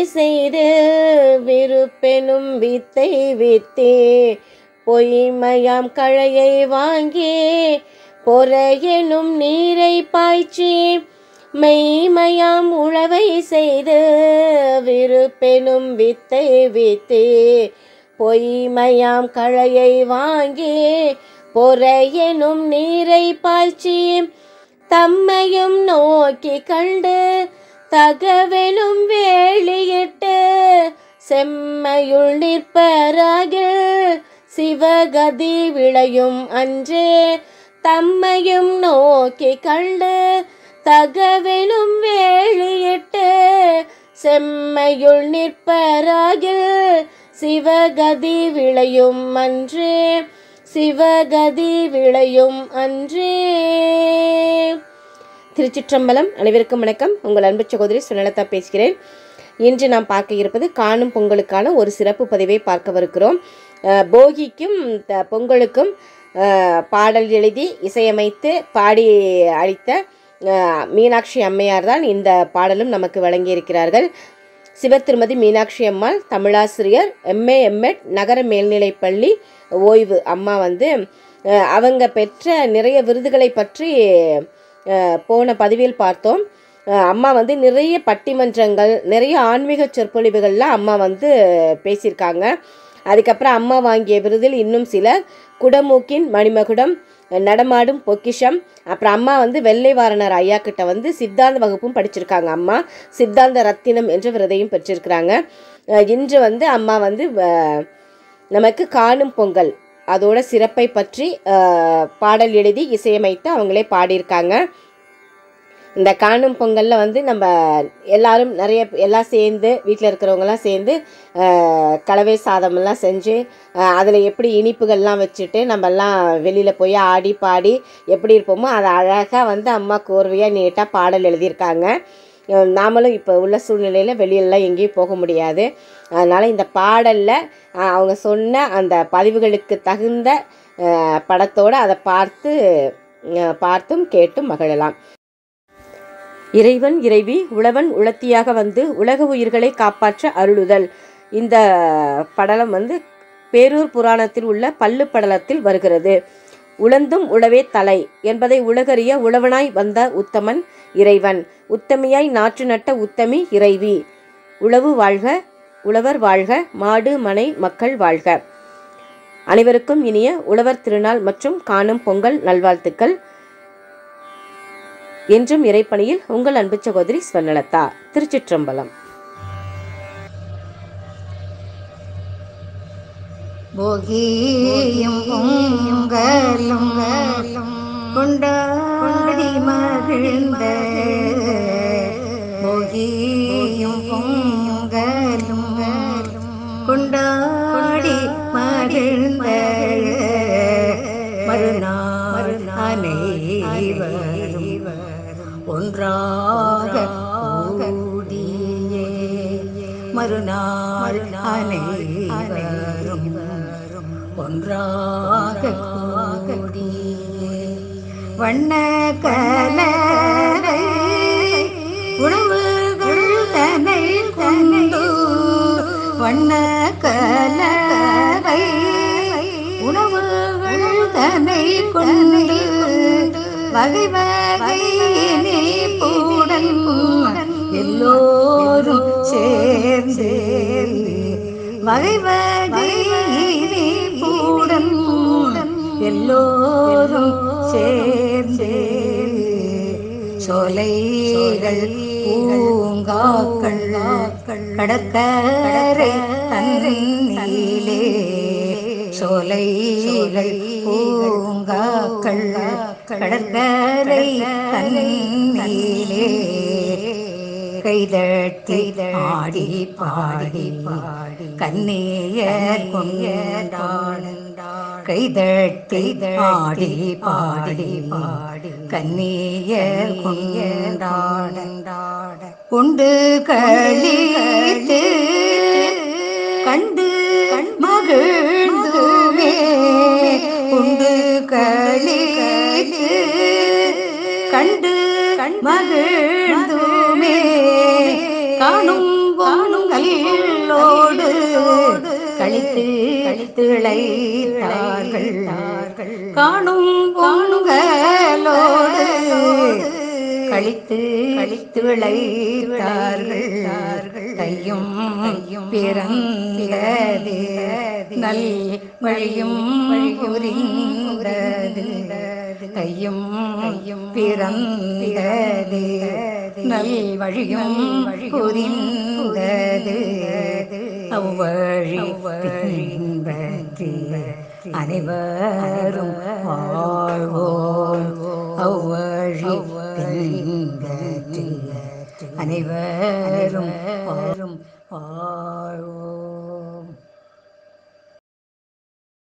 செய்து விருப்பெனும் வித்தை வித்தே பொய்மையாம் கழையை வாங்கி பொறையெனும் நீரை பாய்ச்சி மெய்மையாம் உழவை செய்து விருப்பெனும் வித்தை வித்தே பொய்மையாம் கழையை வாங்கி பொறையெனும் நீரை பாய்ச்சி தம்மையும் நோக்கி கண்டு தகவெனும் வேலியிட்டு செம்மையுள் நிற்பராகில் சிவகதி விளையும் அன்றே தம்மையும் நோக்கி கண்டு தகவெனும் வேலியிட்டு செம்மையுள் நிற்பராகில் சிவகதி விளையும் அன்றே சிவகதி விளையும் அன்றே திருச்சிற்றம்பலம் அனைவருக்கும் வணக்கம் உங்கள் அன்பு சகோதரி சுனலதா பேசுகிறேன் இன்று நாம் பார்க்க இருப்பது காணும் பொங்கலுக்கான ஒரு சிறப்பு பதிவை பார்க்கவிருக்கிறோம் அஹ், போகிக்கும் த- பொங்கலுக்கும் அஹ், பாடல் எழுதி இசையமைத்து பாடி அளித்த அஹ், மீனாட்சி அம்மையார் தான் இந்த பாடலும் நமக்கு வழங்கியிருக்கிறார்கள் சிவத்திருமதி மீனாட்சி அம்மாள் தமிழாசிரியர் எம்ஏ எம்எட் நகர மேல்நிலைப்பள்ளி ஓய்வு அம்மா வந்து அஹ், அவங்க பெற்ற நிறைய விருதுகளை பற்றி அஹ், போன பதிவில் பார்த்தோம் அஹ், அம்மா வந்து நிறைய பட்டிமன்றங்கள் நிறைய ஆன்மீக சொற்பொழிவுகள்லாம் அம்மா வந்து பேசியிருக்காங்க அதுக்கப்புறம் அம்மா வாங்கிய விருதில் இன்னும் சில குடமூக்கின் மணிமகுடம் நடமாடும் பொக்கிஷம் அப்புறம் அம்மா வந்து வெள்ளை வாரணர் ஐயா கிட்ட வந்து சித்தாந்த வகுப்பும் படிச்சிருக்காங்க அம்மா சித்தாந்த ரத்தினம் என்ற விருதையும் பெற்றிருக்கிறாங்க அஹ் இன்று வந்து அம்மா வந்து அஹ், நமக்கு காணும் பொங்கல் அதோட சிறப்பை பற்றி அஹ், பாடல் எழுதி இசையமைத்து அவங்களே பாடியிருக்காங்க இந்த காணும் பொங்கலில் வந்து நம்ம எல்லாரும் நிறைய எல்லாம் சேர்ந்து வீட்டில் இருக்கிறவங்கலாம் சேர்ந்து அஹ், கலவை சாதமெல்லாம் செஞ்சு அதில் எப்படி இனிப்புகள்லாம் வச்சுட்டு நம்மெல்லாம் வெளியில் போய் ஆடி பாடி எப்படி இருப்போமோ அதை அழகாக வந்து அம்மா கோர்வையாக நீட்டாக பாடல் எழுதியிருக்காங்க அஹ், நாமளும் இப்போ உள்ள சூழ்நிலையில் வெளியிலலாம் எங்கேயும் போக முடியாது அதனால் இந்த பாடலில் அவங்க சொன்ன அந்த பதிவுகளுக்கு தகுந்த அஹ், படத்தோடு அதை பார்த்து அஹ், பார்த்தும் கேட்டும் மகிழலாம் இறைவன் இறைவி உழவன் உளத்தியாக வந்து உலக உயிர்களை காப்பாற்ற அருளுதல் இந்த படலம் வந்து பேரூர் புராணத்தில் உள்ள பல்லு படலத்தில் வருகிறது உழந்தும் உழவே தலை என்பதை உலகறிய உழவனாய் வந்த உத்தமன் இறைவன் உத்தமியாய் நாற்று நட்ட உத்தமி இறைவி உழவு வாழ்க உழவர் வாழ்க மாடு மனை மக்கள் வாழ்க அனைவருக்கும் இனிய உழவர் திருநாள் மற்றும் காணும் பொங்கல் நல்வாழ்த்துக்கள் என்றும் இறைப்பணியில் உங்கள் அன்பு சகோதரி ஸ்வர்ணலதா திருச்சிற்றம்பலம் போகியும் பொங்கலும் கொண்டாடி மகிழ்ந்த போகியும் பொங்கலும் கொண்டாடி மகிழ்ந்த மறுநாள் அனைவரும் ஒன்றாக கூடியே மறுநாள் அனைவரும் ஒன்றாக கூடியே வண்ண கலரை உணவுகள் தனை கொண்டு வண்ண கலரை உணவுகள் தனை கொண்டு வகை வகை பூடன் எல்லோரும் சேர்ந்து வகை வகை பூடன் எல்லோரும் சேர்ந்து சோலைகள் பூங்காக்கள் கடற்கரை தன்னிலே சோலைகள் பூங்காக்கள் கடற்கரை தன்னிலே கைதட்டி ஆடி பாடி பாடி கண்ணீயர் கொண்டான் கைதட்டி ஆடி பாடி பாடி கண்ணீயர் கொண்டாட கொண்டு கழித்து கண்டு மகிழ்ந்துமே கொண்டு கழித்து கண்டு மகிழ்ந்துமே காணும் பொங்கல் கழித்திழைத்தார்கள் காணும் பொங்கலோடு கழித்து கழித்து விளைத்தார்கள் கையும் பிறந்தது நல் வழியும் புரிந்தது கையும் பிறந்தது நல் வழியும் புரிந்தது அவ்வழி பின்பற்றி அனைவரும் வாழ்வோம் அவ்வழி பின்பற்றி அனைவரும் வாழும் வாழ்வோம்